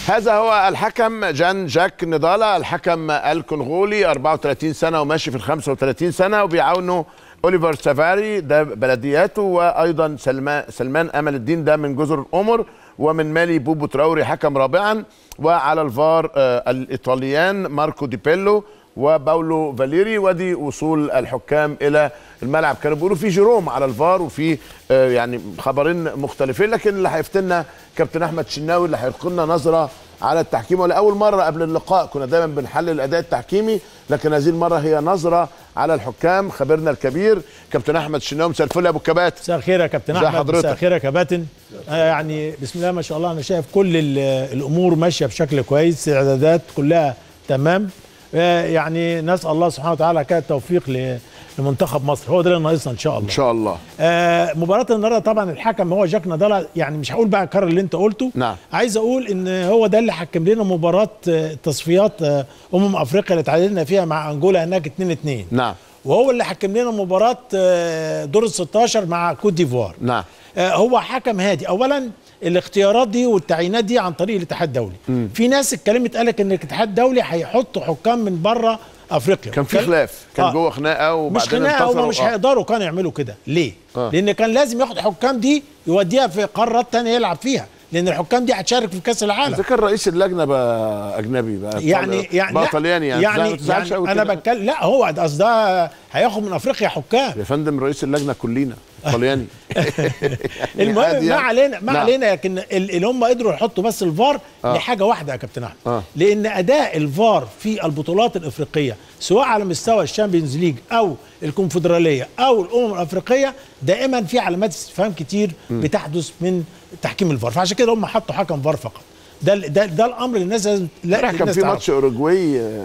هذا هو الحكم جان جاك نضالا الحكم الكونغولي 34 سنه وماشي في ال 35 سنه وبيعاونه اوليفر سافاري ده بلدياته وايضا سلمان سلمان امل الدين ده من جزر القمر ومن مالي بوبو تراوري حكم رابعا وعلى الفار آه الايطاليان ماركو دي بيلو وباولو فاليري ودي وصول الحكام الى الملعب كانوا بيقولوا في جيروم على الفار وفي آه يعني خبرين مختلفين لكن اللي هيفتنا كابتن احمد شناوي اللي هيلقي لنا نظره على التحكيم ولاول مره قبل اللقاء كنا دايما بنحلل الاداء التحكيمي لكن هذه المره هي نظره على الحكام خبيرنا الكبير كابتن احمد شناوي مساء الفل يا ابو الكبات مساء الخير يا كابتن ازي احمد حضرتك؟ مساء الخير يا كباتن آه يعني بسم الله ما شاء الله انا شايف كل ال- الامور ماشيه بشكل كويس الاعدادات كلها تمام آه يعني نسال الله سبحانه وتعالى كده التوفيق ل- لمنتخب مصر هو ده اللي ناقصنا ان شاء الله ان شاء الله آه مباراة النهارده طبعا الحكم هو جاك نضالا يعني مش هقول بقى الكرر اللي انت قلته نعم. عايز اقول ان هو ده اللي حكم لنا مباراة آه، تصفيات آه، امم افريقيا اللي تعادلنا فيها مع انجولا هناك 2 2 نعم وهو اللي حكم لنا مباراة آه، دور ال 16 مع كوت ديفوار نعم آه، هو حكم هادي اولا الاختيارات دي والتعيينات دي عن طريق الاتحاد الدولي في ناس اتكلمت قالك ان الاتحاد الدولي هيحطوا حكام من بره افريقيا كان في كان- خلاف كان آه. جوه خناقه مش وبعدين خناقه انتصروا هم مش آه. هيقدروا كانوا يعملوا كده ليه آه. لان كان لازم ياخد حكام دي يوديها في قارات تانية يلعب فيها لان الحكام دي هتشارك في كاس العالم اذا كان رئيس اللجنه بقى اجنبي بقى يعني يعني بقى لا، طلياني يعني, يعني, ما تزعلش يعني قوي انا كده. بتكلم لا هو قصد ده هياخد من افريقيا حكام يا فندم رئيس اللجنه كلنا طلياني المهم عادي ما يعني. علينا ما نعم. علينا لكن ال- اللي هم قدروا يحطوا بس الفار آه. لحاجه واحده يا كابتن احمد آه. لان اداء الفار في البطولات الافريقيه سواء على مستوى الشامبيونز ليج او الكونفدراليه او الامم الافريقيه دائما في علامات استفهام كتير بتحدث من تحكيم الفار فعشان كده هم حطوا حكم فار فقط ده ال- ده, ده الامر اللي الناس لازم لا امبارح كان الناس في تعرفه. ماتش اوروجواي آه،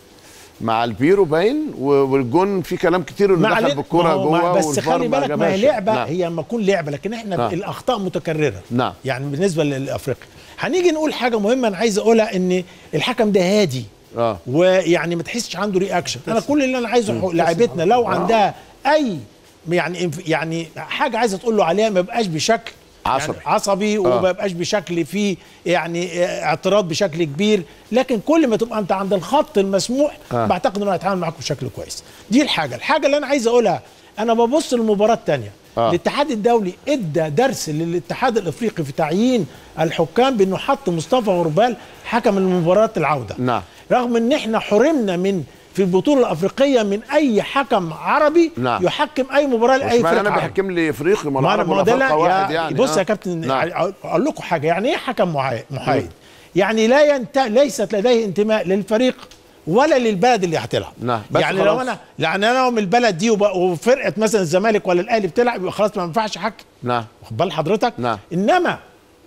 مع البيرو باين و- والجون في كلام كتير انه ما دخل علينا- بالكوره ما هو- ما- جوه بس والفار خلي بالك ما جابهاش. هي لعبه نعم. هي لما تكون لعبه لكن احنا نعم. الاخطاء متكرره نعم. يعني بالنسبه لافريقيا هنيجي نقول حاجه مهمه انا عايز اقولها ان الحكم ده هادي اه ويعني ما تحسش عنده رياكشن انا كل اللي انا عايزه حق- لعيبتنا لو عندها اي يعني يعني حاجه عايزه تقول له عليها ما يبقاش بشكل عصبي. يعني عصبي وما يبقاش بشكل فيه يعني اعتراض بشكل كبير لكن كل ما تبقى انت عند الخط المسموح آه. بعتقد انه هيتعامل معاك بشكل كويس دي الحاجه الحاجه اللي انا عايز اقولها انا ببص للمباراه الثانيه آه. الاتحاد الدولي ادى درس للاتحاد الافريقي في تعيين الحكام بانه حط مصطفى غربال حكم المباراه العوده نعم. رغم ان احنا حرمنا من في البطوله الافريقيه من اي حكم عربي نعم. يحكم اي مباراه لاي اشمعنى فريق انا عربي. بيحكم لي افريقي ما انا ما أنا- عرب ما ولا ده لا فرقه واحد يا يعني بص آه. يا كابتن نعم. اقول لكم حاجه يعني ايه حكم محايد محايد يعني لا ينت... ليست لديه انتماء للفريق ولا للبلد اللي هتلعب نعم، بس يعني لو خلاص. انا يعني انا من البلد دي وب... وفرقه مثلا الزمالك ولا الاهلي بتلعب يبقى خلاص ما ينفعش حكم نعم واخد بال حضرتك نعم. انما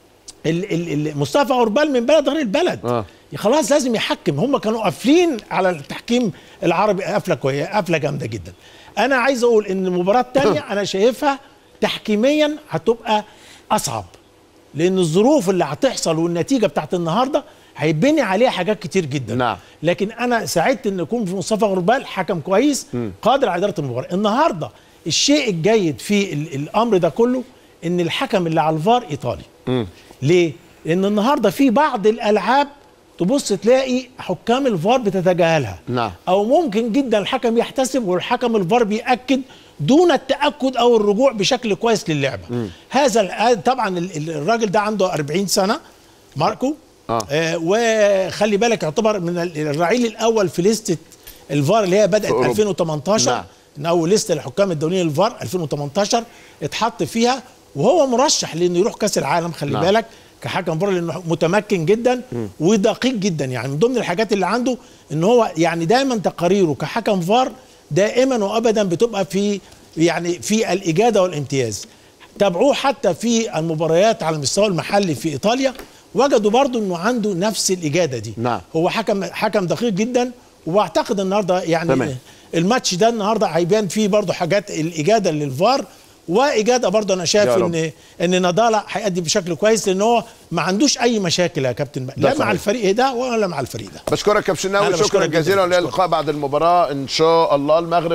ال ال ال مصطفى غربال من بلد غير البلد آه. خلاص لازم يحكم هم كانوا قافلين على التحكيم العربي قفله كويسه قفله جامده جدا انا عايز اقول ان المباراه الثانيه انا شايفها تحكيميا هتبقى اصعب لان الظروف اللي هتحصل والنتيجه بتاعت النهارده هيبني عليها حاجات كتير جدا نعم. لكن انا سعدت ان يكون في مصطفى غربال حكم كويس قادر على اداره المباراه النهارده الشيء الجيد في ال- الامر ده كله ان الحكم اللي على الفار ايطالي ليه لان النهارده في بعض الالعاب تبص تلاقي حكام الفار بتتجاهلها نعم. او ممكن جدا الحكم يحتسب والحكم الفار بياكد دون التاكد او الرجوع بشكل كويس للعبه هذا ال- طبعا ال- ال- الراجل ده عنده 40 سنه ماركو آه. آه وخلي بالك يعتبر من ال- الرعيل الاول في لسته الفار اللي هي بدات أوروبا. 2018 نعم. من اول لسته الحكام الدوليين للفار 2018 اتحط فيها وهو مرشح لانه يروح كاس العالم خلي نعم. بالك كحكم فار لانه متمكن جدا ودقيق جدا يعني من ضمن الحاجات اللي عنده ان هو يعني دايما تقاريره كحكم فار دائما وابدا بتبقى في يعني في الاجاده والامتياز تابعوه حتى في المباريات على المستوى المحلي في ايطاليا وجدوا برضو انه عنده نفس الاجاده دي نعم. هو حكم حكم دقيق جدا واعتقد النهارده يعني تمام. الماتش ده النهارده هيبان فيه برضو حاجات الاجاده للفار واجاده برضو انا شايف يا رب. ان ان نضاله هيأدي بشكل كويس لان هو ما عندوش اي مشاكل يا كابتن لا صحيح. مع الفريق ده ولا مع الفريق ده بشكرك يا كابتن شناوي أنا شكرا بشكرك جداً. جزيلا ولله اللقاء بعد المباراه ان شاء الله المغرب